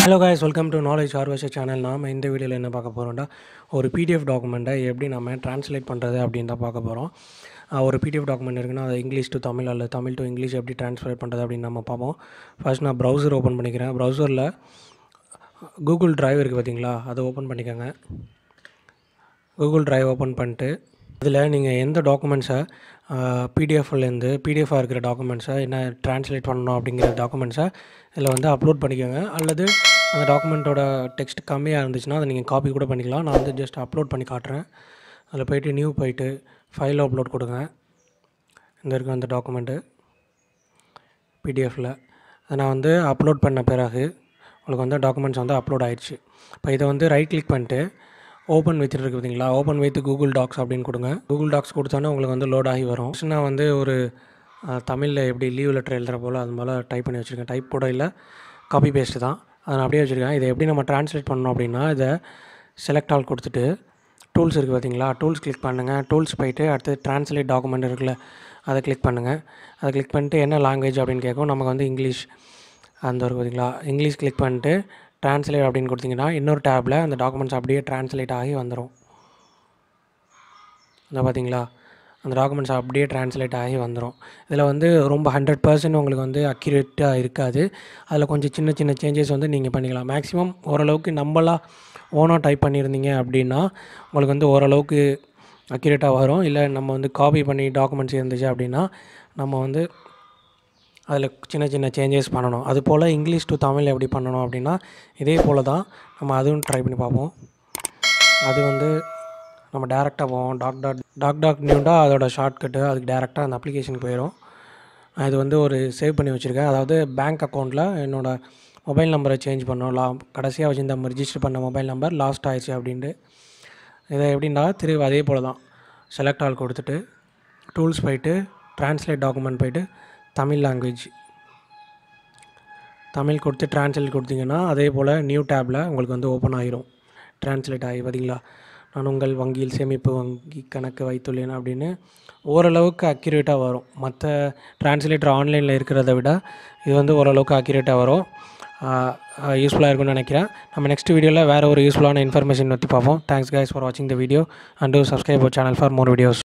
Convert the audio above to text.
hello guys welcome to knowledge harvester channel நாம் இந்த வீடியோவில் என்ன பார்க்க போகிறோம்னா ஒரு பிடிஎஃப் டாக்குமெண்ட்டை எப்படி நம்ம ட்ரான்ஸ்லேட் பண்ணுறது அப்படின்னு தான் பார்க்க போகிறோம் ஒரு பிடிஎஃப் டாக்குமெண்ட் இருக்குன்னா அதை இங்கிலீஷ் டு தமிழ் அல்லது தமிழ் டு இங்கிலீஷ் எப்படி ட்ரான்ஸ்லேட் பண்ணுறது அப்படின்னு நம்ம பார்ப்போம் ஃபர்ஸ்ட் நான் ப்ரௌசர் ஓப்பன் பண்ணிக்கிறேன் ப்ரௌசரில் கூகுள் டிரைவ் இருக்குது பார்த்தீங்களா அதை ஓப்பன் பண்ணிக்கோங்க கூகுள் டிரைவ் ஓப்பன் பண்ணிட்டு இதில் நீங்கள் எந்த டாக்குமெண்ட்ஸை பிடிஎஃப்லேருந்து பிடிஎஃபாக இருக்கிற டாக்குமெண்ட்ஸை என்ன ட்ரான்ஸ்லேட் பண்ணணும் அப்படிங்கிற டாக்குமெண்ட்ஸை இதில் வந்து அப்லோட் பண்ணிக்கோங்க அல்லது அந்த டாக்குமெண்ட்டோட டெக்ஸ்ட் கம்மியாக இருந்துச்சுன்னா அதை நீங்கள் காப்பி கூட பண்ணிக்கலாம் நான் வந்து ஜஸ்ட் அப்லோட் பண்ணி காட்டுறேன் அதில் போயிட்டு நியூ போயிட்டு ஃபைல் அப்லோட் கொடுங்க இந்த இருக்க அந்த டாக்குமெண்ட்டு பிடிஎஃப்பில் அதை நான் வந்து அப்லோட் பண்ண பிறகு உங்களுக்கு வந்து டாக்குமெண்ட்ஸ் வந்து அப்லோட் ஆயிடுச்சு இப்போ இதை வந்து ரைட் கிளிக் பண்ணிட்டு ஓப்பன் வித் இருக்கு பார்த்தீங்களா ஓப்பன் வித் கூகுள் டாக்ஸ் அப்படின்னு கொடுங்க கூகுள் டாக்ஸ் கொடுத்தோன்னே உங்களுக்கு வந்து லோட் ஆகி வரும் First நான் வந்து ஒரு தமிழில் எப்படி லீவ் லெட்டர் எழுதுகிற போல் அது போல் டைப் பண்ணி வச்சுருக்கேன் டைப் கூட இல்லை காப்பி பேஸ்ட்டு தான் அதை நான் அப்படியே வச்சுருக்கேன் இதை எப்படி நம்ம ட்ரான்ஸ்லேட் பண்ணணும் அப்படின்னா இதை செலக்ட் ஆல் கொடுத்துட்டு டூல்ஸ் இருக்குது பார்த்தீங்களா டூல்ஸ் கிளிக் பண்ணுங்கள் டூல்ஸ் போயிட்டு அடுத்து ட்ரான்ஸ்லேட் டாக்குமெண்ட் இருக்குல்ல அதை கிளிக் பண்ணுங்கள் அதை கிளிக் பண்ணிட்டு என்ன லாங்குவேஜ் அப்படின்னு கேட்கும் நமக்கு வந்து இங்கிலீஷ் அந்த ஒரு பார்த்தீங்களா இங்கிலீஷ் கிளிக் பண்ணிட்டு ட்ரான்ஸ்லேட் அப்படின்னு கொடுத்தீங்கன்னா இன்னொரு டேப்பில் அந்த டாக்குமெண்ட்ஸ் அப்படியே ட்ரான்ஸ்லேட் ஆகி வந்துடும் இந்த பார்த்தீங்களா அந்த டாக்குமெண்ட்ஸ் அப்படியே ட்ரான்ஸ்லேட் ஆகி வந்துடும் இதில் வந்து ரொம்ப ஹண்ட்ரட் பர்சன்ட் உங்களுக்கு வந்து அக்யூரேட்டாக இருக்காது அதில் கொஞ்சம் சின்ன சின்ன சேஞ்சஸ் வந்து நீங்கள் பண்ணிக்கலாம் மேக்ஸிமம் ஓரளவுக்கு நம்மளா ஓனாக டைப் பண்ணியிருந்தீங்க அப்படின்னா உங்களுக்கு வந்து ஓரளவுக்கு அக்யூரேட்டாக வரும் இல்லை நம்ம வந்து காப்பி பண்ணி டாக்குமெண்ட்ஸ் இருந்துச்சு அப்படின்னா நம்ம வந்து அதில் சின்ன சின்ன சேஞ்சஸ் பண்ணணும் அது போல் இங்கிலீஷ் டு தமிழ் எப்படி பண்ணணும் அப்படின்னா இதே போல் தான் நம்ம அதுவும் ட்ரை பண்ணி பார்ப்போம் அது வந்து நம்ம டேரெக்டாக போவோம் டாக் டாட் டாக் டாக் நியூண்டா அதோட ஷார்ட்கட்டு அதுக்கு டேரெக்டாக அந்த அப்ளிகேஷனுக்கு போயிடும் நான் இது வந்து ஒரு சேவ் பண்ணி வச்சுருக்கேன் அதாவது பேங்க் அக்கௌண்ட்டில் என்னோடய மொபைல் நம்பரை சேஞ்ச் பண்ணோம் லா கடைசியாக வச்சுருந்த ரிஜிஸ்டர் பண்ண மொபைல் நம்பர் லாஸ்ட் ஆயிடுச்சு அப்படின்ட்டு இதை எப்படின்னா திரும்ப அதே போல் தான் செலக்ட் ஆல் கொடுத்துட்டு டூல்ஸ் போயிட்டு ட்ரான்ஸ்லேட் டாக்குமெண்ட் போயிட்டு தமிழ் லாங்குவேஜ் தமிழ் கொடுத்து ட்ரான்ஸ்லேட் கொடுத்தீங்கன்னா அதே போல் நியூ டேப்பில் உங்களுக்கு வந்து ஓப்பன் ஆகிரும் ட்ரான்ஸ்லேட் ஆகி பார்த்தீங்களா நான் உங்கள் வங்கியில் சேமிப்பு வங்கி கணக்கு வைத்துள்ளேன் அப்படின்னு ஓரளவுக்கு அக்யூரேட்டாக வரும் மற்ற ட்ரான்ஸ்லேட்டர் ஆன்லைனில் இருக்கிறத விட இது வந்து ஓரளவுக்கு அக்யூரேட்டாக வரும் யூஸ்ஃபுல்லாக இருக்கும்னு நினைக்கிறேன் நம்ம நெக்ஸ்ட் வீடியோவில் வேறு ஒரு யூஸ்ஃபுல்லான இன்ஃபர்மேஷன் பற்றி பார்ப்போம் தேங்க்ஸ் கைஸ் ஃபார் வாட்சிங் the video and do subscribe our channel for more videos